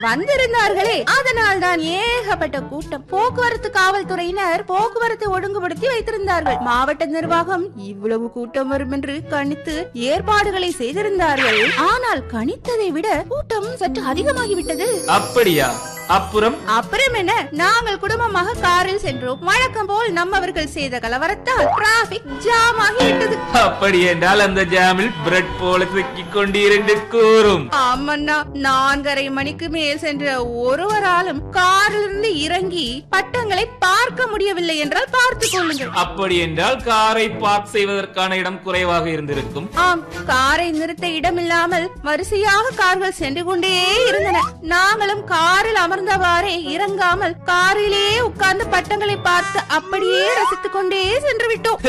வந்திருந்தார்களே அதனால் தான் ஏகப்பட்ட கூட்டம் போக்குவரத்து காவல்துறையினர் போக்குவரத்தை ஒழுங்குபடுத்தி வைத்திருந்தார்கள் மாவட்ட நிர்வாகம் இவ்வளவு கூட்டம் வரும் என்று கணித்து ஏற்பாடுகளை செய்திருந்தார்கள் ஆனால் கணித்ததை விட கூட்டம் சற்று அதிகமாகிவிட்டது அப்படியா அப்புறம் அப்புறம் என்ன நாங்கள் குடும்பமாக காரில் சென்றோம் வழக்கம் போல் நம்மவர்கள் செய்த கலவரத்தால் டிராபிக் ஜாம் ஆகிவிட்டது அப்படி என்றால் அந்த ஜாமில் பிரெட் போல சிக்கிக் கொண்டிருந்து கூறும் ஆமண்ணா நான்கரை மணிக்கு மேல் சென்ற ஒருவராலும் காரிலிருந்து இறங்கி பட்டங்களை பார்க்க முடியவில்லை என்றால் பார்த்துக் கொள்ளுங்கள் அப்படி என்றால் காரை பார்க் செய்வதற்கான இடம் குறைவாக இருந்திருக்கும் ஆம் காரை நிறுத்த இடமில்லாமல் வரிசையாக கார்கள் சென்று கொண்டே இருந்தன நாங்களும் காரில் அமர்ந்தவாறே இறங்காமல் காரிலே உட்கார்ந்து பட்டங்களை பார்த்து அப்படியே ரசித்துக் கொண்டே சென்று விட்டோம்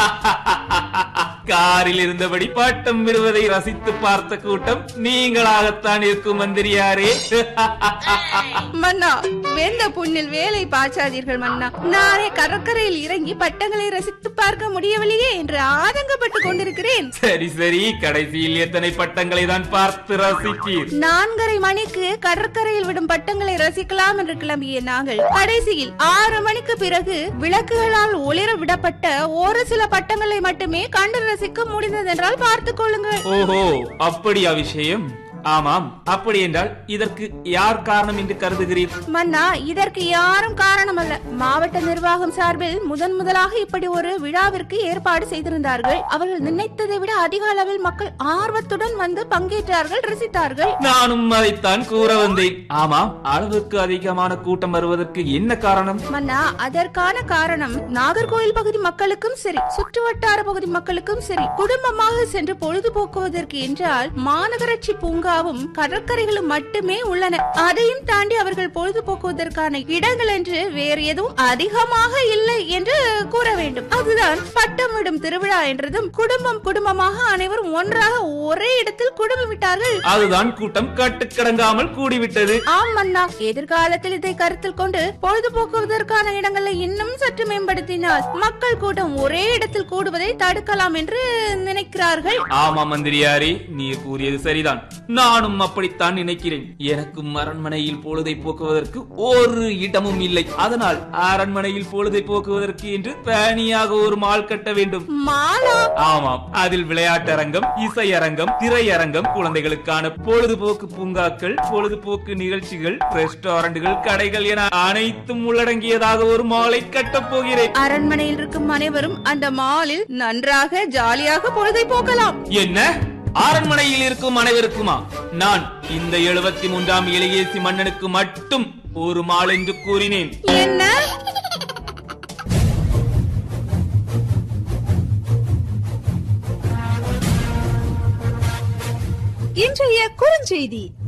காரில் இருந்தபடி பட்டம் விடுவதை ரசித்து பார்த்த கூட்டம் நீங்களாகத்தான் இருக்கும் மந்திரியாரே மன்னா வெந்த புண்ணில் வேலை பாய்ச்சாதீர்கள் மன்னா நானே கடற்கரையில் இறங்கி பட்டங்களை ரசித்து பார்க்க முடியவில்லையே என்று ஆதங்கப்பட்டுக் கொண்டிருக்கிறேன் சரி சரி கடைசியில் எத்தனை பட்டங்களை தான் பார்த்து ரசித்தீர் நான்கரை மணிக்கு கடற்கரையில் விடும் பட்டங்களை ரசிக்கலாம் என்று கிளம்பிய நாங்கள் கடைசியில் ஆறு மணிக்கு பிறகு விளக்குகளால் ஒளிர விடப்பட்ட ஒரு சில பட்டங்களை மட்டுமே கண்டு ரசிக்க முடிந்ததென்றால் பார்த்துக் கொள்ளுங்கள் ஓஹோ அப்படியா விஷயம் ஆமாம் அப்படி என்றால் இதற்கு யார் காரணம் என்று கருதுகிறீர் மன்னா இதற்கு யாரும் காரணம் அல்ல மாவட்ட நிர்வாகம் சார்பில் முதன் முதலாக இப்படி ஒரு விழாவிற்கு ஏற்பாடு செய்திருந்தார்கள் அவர்கள் நினைத்ததை விட அதிக அளவில் மக்கள் ஆர்வத்துடன் வந்து பங்கேற்றார்கள் ரசித்தார்கள் நானும் அதைத்தான் கூற வந்தேன் ஆமாம் அளவுக்கு அதிகமான கூட்டம் வருவதற்கு என்ன காரணம் மன்னா அதற்கான காரணம் நாகர்கோயில் பகுதி மக்களுக்கும் சரி சுற்று வட்டார பகுதி மக்களுக்கும் சரி குடும்பமாக சென்று பொழுதுபோக்குவதற்கு என்றால் மாநகராட்சி பூங்காவும் கடற்கரைகளும் மட்டுமே உள்ளன அதையும் தாண்டி அவர்கள் பொழுதுபோக்குவதற்கான இடங்கள் என்று வேறு எதுவும் அதிகமாக இல்லை என்று கூற வேண்டும் அதுதான் பட்டமிடும் திருவிழா என்றதும் குடும்பம் குடும்பமாக அனைவரும் ஒன்றாக ஒரே இடத்தில் குடும்பமிட்டார்கள் அதுதான் கூட்டம் கட்டுக்கடங்காமல் கூடிவிட்டது ஆம் மன்னா எதிர்காலத்தில் இதை கருத்தில் கொண்டு பொழுதுபோக்குவதற்கான இடங்களை இன்னும் சற்று மேம்படுத்தினால் மக்கள் கூட்டம் ஒரே இடத்தில் கூடுவதை தடுக்கலாம் என்று நினைக்கிறார்கள் ஆமா மந்திரியாரே நீர் கூறியது சரிதான் நானும் அப்படித்தான் நினைக்கிறேன் எனக்கும் அரண்மனையில் பொழுதை போக்குவதற்கு ஒரு இடமும் இல்லை அதனால் அரண்மனையில் பொழுதை போக்குவதற்கு என்று தனியாக ஒரு மால் கட்ட வேண்டும் மாலா ஆமாம் அதில் விளையாட்டரங்கம் இசையரங்கம் திரையரங்கம் குழந்தைகளுக்கான பொழுதுபோக்கு பூங்காக்கள் பொழுதுபோக்கு நிகழ்ச்சிகள் ரெஸ்டாரண்ட்கள் கடைகள் என அனைத்தும் உள்ளடங்கியதாக ஒரு மாலை கட்டப் போகிறேன் அரண்மனையில் இருக்கும் அனைவரும் அந்த மாலில் நன்றாக ஜாலியாக பொழுதை போக்கலாம் என்ன அரண்மனையில் இருக்கும் அனைவருக்குமா நான் இந்த எழுபத்தி மூன்றாம் இளையேசி மன்னனுக்கு மட்டும் ஒரு மால் என்று கூறினேன் என்ன இன்றைய குறுஞ்செய்தி